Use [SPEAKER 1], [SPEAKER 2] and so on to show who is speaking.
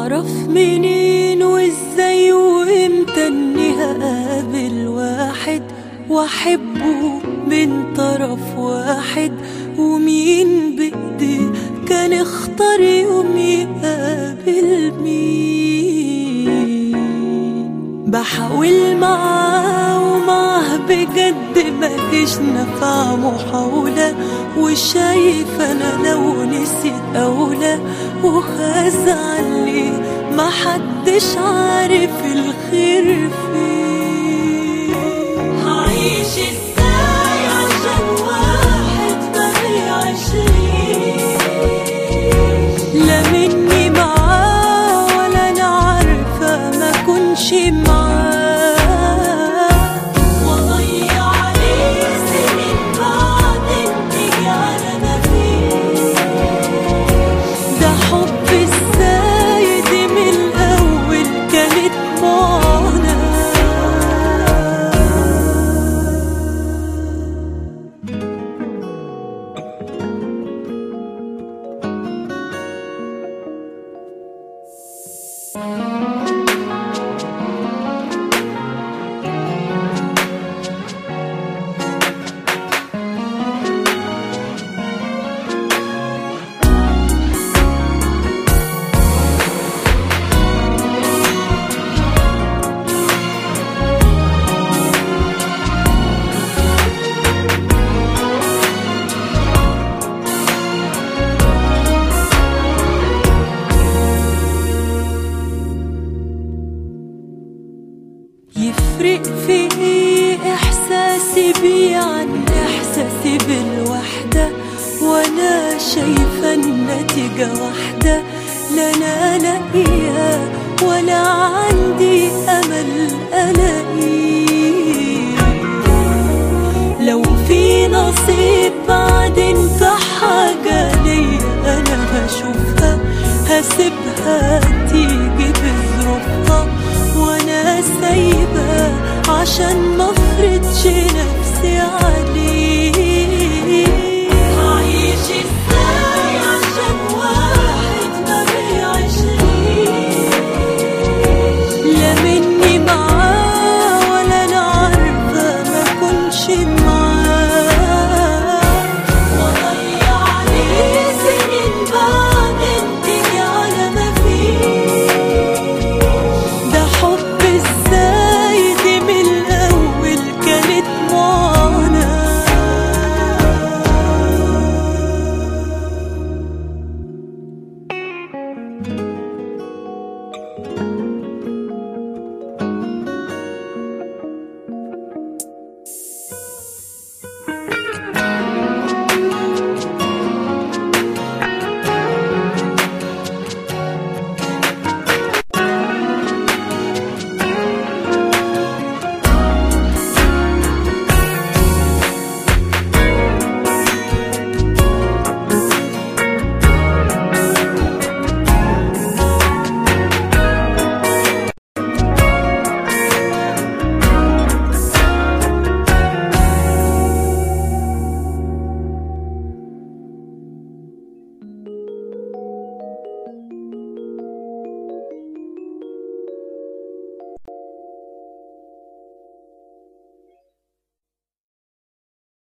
[SPEAKER 1] اعرف منين وازاي وامتى اني هقابل واحد واحبه من طرف واحد ومين بايديه كان اختار يوم يقابل مين بحاول معاه ومعاه بجد مفيش نفع محاولة وشايف انا لو نسيت اولى وهزعل ليه محدش عارف الخير فين هعيش ازاي عشان واحد ما بيعيشليش لا مني معاه ولا انا عارفه ما كنش معاه واضيع عليه سنين بعدين تيجي على ما فيه ده حب الزايد من الاول كانت معاناه يفرق في ايه احساسي بيه عن احساسي بالوحدة وانا شايفة النتيجة واحدة لا انا لاقيها ولا عندي امل الاقيه لو في نصيب بعدين في حياتي